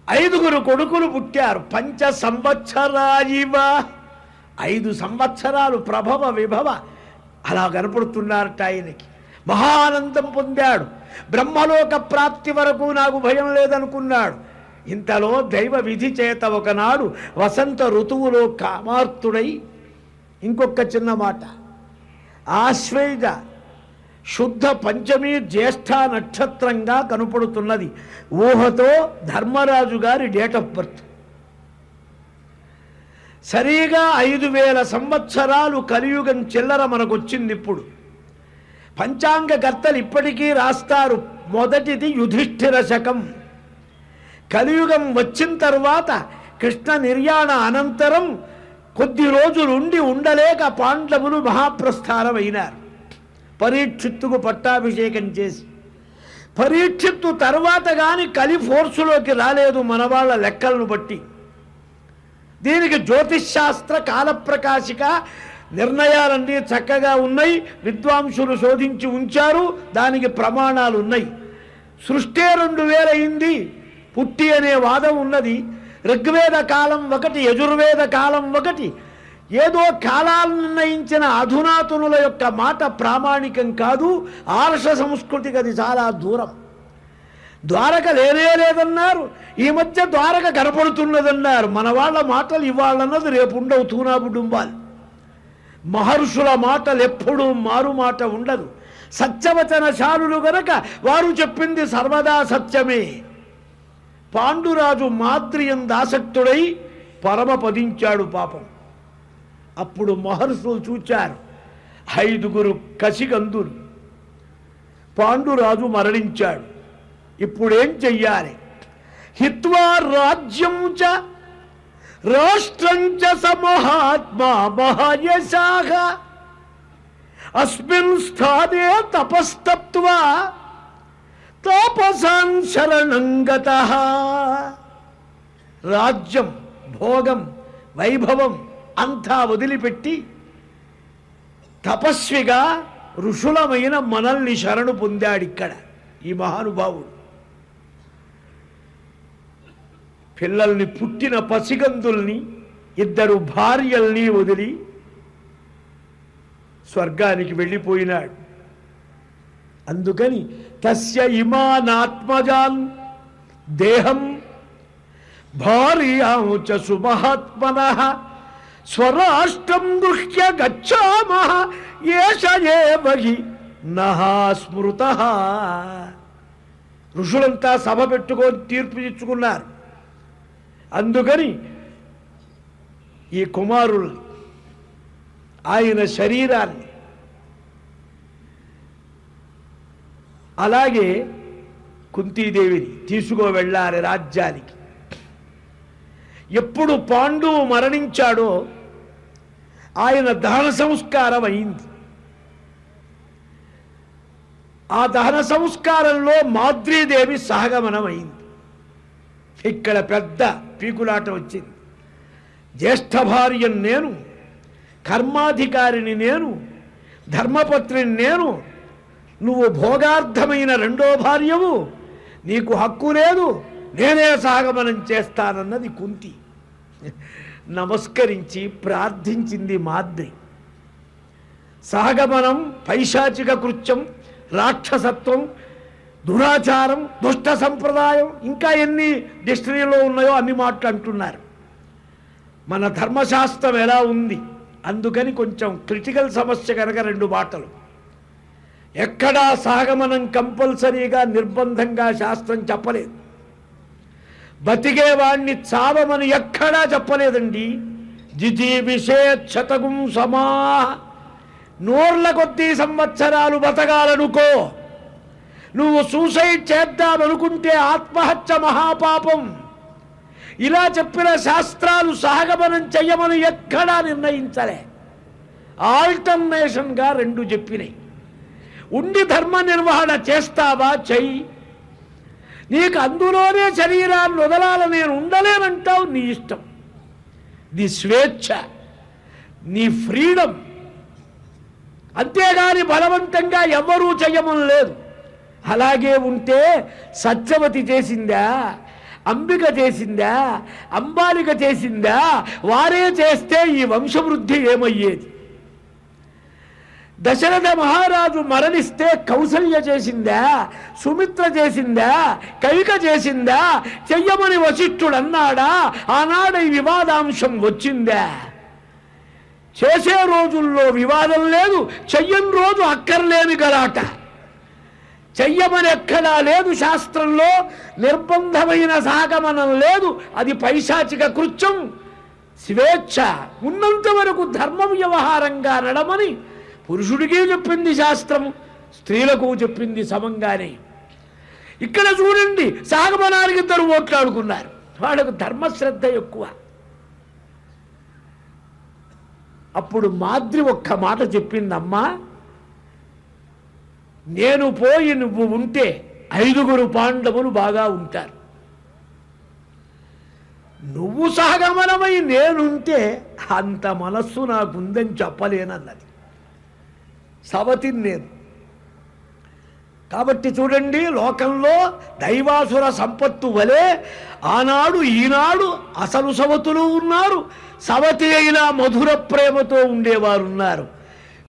ఐదుగురు కొడుకులు పుట్టారు పంచ సంవత్సరాయివ ఐదు సంవత్సరాలు ప్రభవ విభవ అలా కనపడుతున్నారట ఆయనకి మహానందం పొందాడు బ్రహ్మలోక ప్రాప్తి వరకు నాకు భయం లేదనుకున్నాడు ఇంతలో దైవ విధి చేత ఒకనాడు వసంత ఋతువులో కామార్తుడై ఇంకొక చిన్న మాట ఆశ్వేజ శుద్ధ పంచమి జ్యేష్ఠ నక్షత్రంగా కనపడుతున్నది ఊహతో ధర్మరాజు గారి డేట్ ఆఫ్ బర్త్ సరిగా ఐదు వేల సంవత్సరాలు కలియుగం చిల్లర మనకొచ్చింది ఇప్పుడు పంచాంగ కర్తలు ఇప్పటికీ రాస్తారు మొదటిది యుధిష్ఠిర శకం కలియుగం వచ్చిన తర్వాత కృష్ణ నిర్యాణ అనంతరం కొద్ది రోజులు ఉండి ఉండలేక పాండవులు మహాప్రస్థానం అయినారు పరీక్షిత్తుకు పట్టాభిషేకం చేసి పరీక్షిత్తు తర్వాత కానీ కలి ఫోర్సులోకి రాలేదు మన వాళ్ళ లెక్కలను బట్టి దీనికి జ్యోతిష్శాస్త్ర కాలప్రకాశిక నిర్ణయాలన్నీ చక్కగా ఉన్నాయి విద్వాంసులు శోధించి ఉంచారు దానికి ప్రమాణాలు ఉన్నాయి సృష్టే రెండు వేలయింది పుట్టి అనే వాదం ఉన్నది ఋగ్వేద కాలం ఒకటి యజుర్వేద కాలం ఒకటి ఏదో కాలాలు నిర్ణయించిన అధునాతునుల యొక్క మాట ప్రామాణికం కాదు ఆర్ష సంస్కృతికి అది చాలా దూరం ద్వారక లేనే లేదన్నారు ఈ మధ్య ద్వారక కనపడుతున్నదన్నారు మన వాళ్ళ మాటలు ఇవాళన్నది రేపు ఉండవు తూనా కుటుంబాలు మహర్షుల మాటలు ఎప్పుడూ మారు మాట ఉండదు సత్యవచనశాలులు గనక వారు చెప్పింది సర్వదా సత్యమే పాండురాజు మాద్రియం దాసక్తుడై పరమపదించాడు పాపం అప్పుడు మహర్షులు చూచారు ఐదుగురు కసిగందులు పాండురాజు మరణించాడు ఇప్పుడేం చెయ్యాలి హిత్వా రాజ్యం చ రాష్ట్రం చ సమహాత్మా మహాయశాఖ అస్మిన్ స్థానే తపస్తప్త్వా తాపసాన్ శరణం గతః రాజ్యం భోగం వైభవం అంతా వదిలిపెట్టి తపస్విగా ఋషులమైన మనల్ని శరణు పొందాడిక్కడ ఈ మహానుభావుడు పిల్లల్ని పుట్టిన పసిగందుల్ని ఇద్దరు భార్యల్ని వదిలి స్వర్గానికి వెళ్ళిపోయినాడు అందుకని తస్య ఇమానాత్మజాన్ దేహం భార్యాం చ సుమహాత్మన స్వరాష్ట్రం గృహ్య గచ్చామ ఏష ఏవ హి నః స్మృత ఋషులంతా సభ పెట్టుకొని తీర్పు ఇచ్చుకున్నారు అందుకని ఈ కుమారులు ఆయన శరీరాన్ని అలాగే కుంతీదేవిని తీసుకో వెళ్ళాలి రాజ్యానికి ఎప్పుడు పాండువు మరణించాడో ఆయన దహన సంస్కారం అయింది ఆ దహన సంస్కారంలో మాద్రీదేవి సహగమనం అయింది ఇక్కడ పెద్ద పీకులాట వచ్చింది జ్యేష్ఠ భార్యను నేను కర్మాధికారిని నేను ధర్మపత్రిని నేను నువ్వు భోగార్థమైన రెండో భార్యవు నీకు హక్కు లేదు నేనే సాగమనం చేస్తానన్నది కుంతి నమస్కరించి ప్రార్థించింది మాద్రి సహగమనం పైశాచిక కృత్యం రాక్షసత్వం దురాచారం దుష్ట సంప్రదాయం ఇంకా ఎన్ని డిక్షనరీలో ఉన్నాయో అన్ని మాటలు అంటున్నారు మన ధర్మశాస్త్రం ఎలా ఉంది అందుకని కొంచెం క్రిటికల్ సమస్య కనుక రెండు మాటలు ఎక్కడా సాగమనం కంపల్సరీగా నిర్బంధంగా శాస్త్రం చెప్పలేదు బతికేవాణ్ణి చావమని ఎక్కడా చెప్పలేదండి జిజీ విషేక్షతగుం సమా నూర్ల కొద్దీ సంవత్సరాలు బతకాలనుకో నువ్వు సూసైడ్ చేద్దామనుకుంటే ఆత్మహత్య మహాపాపం ఇలా చెప్పిన శాస్త్రాలు సహగమనం చెయ్యమని ఎక్కడా నిర్ణయించలే ఆల్టర్నేషన్గా రెండు చెప్పినాయి ఉండి ధర్మ నిర్వహణ చేస్తావా చెయ్యి నీకు అందులోనే శరీరాన్ని వదలాల నేను ఉండలేనంటావు నీ ఇష్టం నీ స్వేచ్ఛ నీ ఫ్రీడమ్ అంతేగాని బలవంతంగా ఎవ్వరూ చెయ్యమని లేదు అలాగే ఉంటే సత్యవతి చేసిందా అంబిక చేసిందా అంబాలిక చేసిందా వారే చేస్తే ఈ వంశవృద్ధి ఏమయ్యేది దశరథ మహారాజు మరణిస్తే కౌసల్య చేసిందా సుమిత్ర చేసిందా కవిక చేసిందా చెయ్యమని వశిష్ఠుడు అన్నాడా ఆనాడు ఈ వివాదాంశం వచ్చిందా చేసే రోజుల్లో వివాదం లేదు చెయ్యని రోజు అక్కర్లేని గలాట చెయ్యమని ఎక్కడా లేదు శాస్త్రంలో నిర్బంధమైన సాగమనం లేదు అది పైశాచిక కృత్యం స్వేచ్ఛ ఉన్నంత వరకు ధర్మ వ్యవహారంగా నడమని పురుషుడికి చెప్పింది శాస్త్రం స్త్రీలకు చెప్పింది సమంగానే ఇక్కడ చూడండి సాగమనానికి ఇద్దరు ఓట్లాడుకున్నారు వాళ్ళకు ధర్మశ్రద్ధ ఎక్కువ అప్పుడు మాద్రి ఒక్క మాట చెప్పిందమ్మా నేను పోయి నువ్వు ఉంటే ఐదుగురు పాండవులు బాగా ఉంటారు నువ్వు సహగమనమై నేనుంటే అంత మనస్సు నాకుందని చెప్పలేనన్నది సవతిని నేను కాబట్టి చూడండి లోకంలో దైవాసుర సంపత్తు వలె ఆనాడు ఈనాడు అసలు సవతులు ఉన్నారు సవతి అయినా మధుర ప్రేమతో ఉండేవారు ఉన్నారు